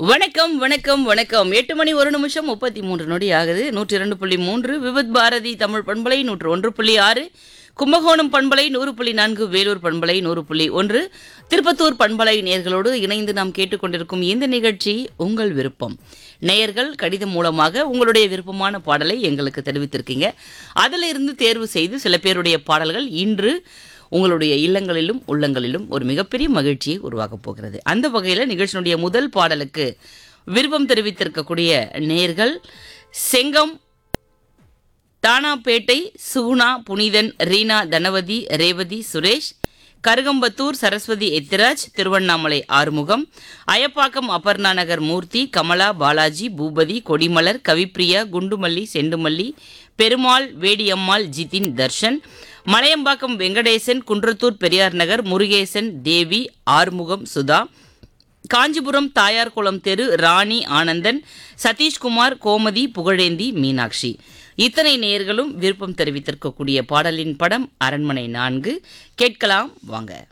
வணக்கம் வணக்கம் வணக்கம் எட்டு மணி ஒரு நிமிஷம் முப்பத்தி மூன்று நொடி ஆகுது நூற்றி இரண்டு புள்ளி மூன்று விவித் பாரதி தமிழ் பண்பலை நூற்று ஒன்று புள்ளி ஆறு கும்பகோணம் பண்பலை நூறு புள்ளி நான்கு வேலூர் பண்பலை நூறு புள்ளி ஒன்று திருப்பத்தூர் பண்பலை நேயர்களோடு இணைந்து நாம் கேட்டுக்கொண்டிருக்கும் இந்த நிகழ்ச்சி உங்கள் விருப்பம் நேயர்கள் கடிதம் மூலமாக உங்களுடைய விருப்பமான பாடலை எங்களுக்கு தெரிவித்திருக்கீங்க அதிலிருந்து தேர்வு செய்து சில பேருடைய பாடல்கள் இன்று உங்களுடைய இல்லங்களிலும் உள்ளங்களிலும் ஒரு மிகப்பெரிய மகிழ்ச்சியை உருவாக்கப் போகிறது அந்த வகையில் நிகழ்ச்சியினுடைய முதல் பாடலுக்கு விருப்பம் தெரிவித்திருக்கக்கூடிய நேர்கள் செங்கம் தானாப்பேட்டை சுகுணா புனிதன் ரீனா தனவதி ரேவதி சுரேஷ் கருகம்பத்தூர் சரஸ்வதி எத்திராஜ் திருவண்ணாமலை ஆறுமுகம் அயப்பாக்கம் அபர்ணா நகர் மூர்த்தி கமலா பாலாஜி பூபதி கொடிமலர் கவிப்பிரியா குண்டுமல்லி செண்டுமல்லி பெருமாள் வேடியம்மாள் ஜிதின் தர்ஷன் மலையம்பாக்கம் வெங்கடேசன் குன்றத்தூர் பெரியார் நகர் முருகேசன் தேவி ஆறுமுகம் சுதா காஞ்சிபுரம் தாயார்குளம் தெரு ராணி ஆனந்தன் சதீஷ்குமார் கோமதி புகழேந்தி மீனாட்சி இத்தனை நேயர்களும் விருப்பம் தெரிவித்திருக்கக்கூடிய பாடலின் படம் அரண்மனை நான்கு கேட்கலாம் வாங்க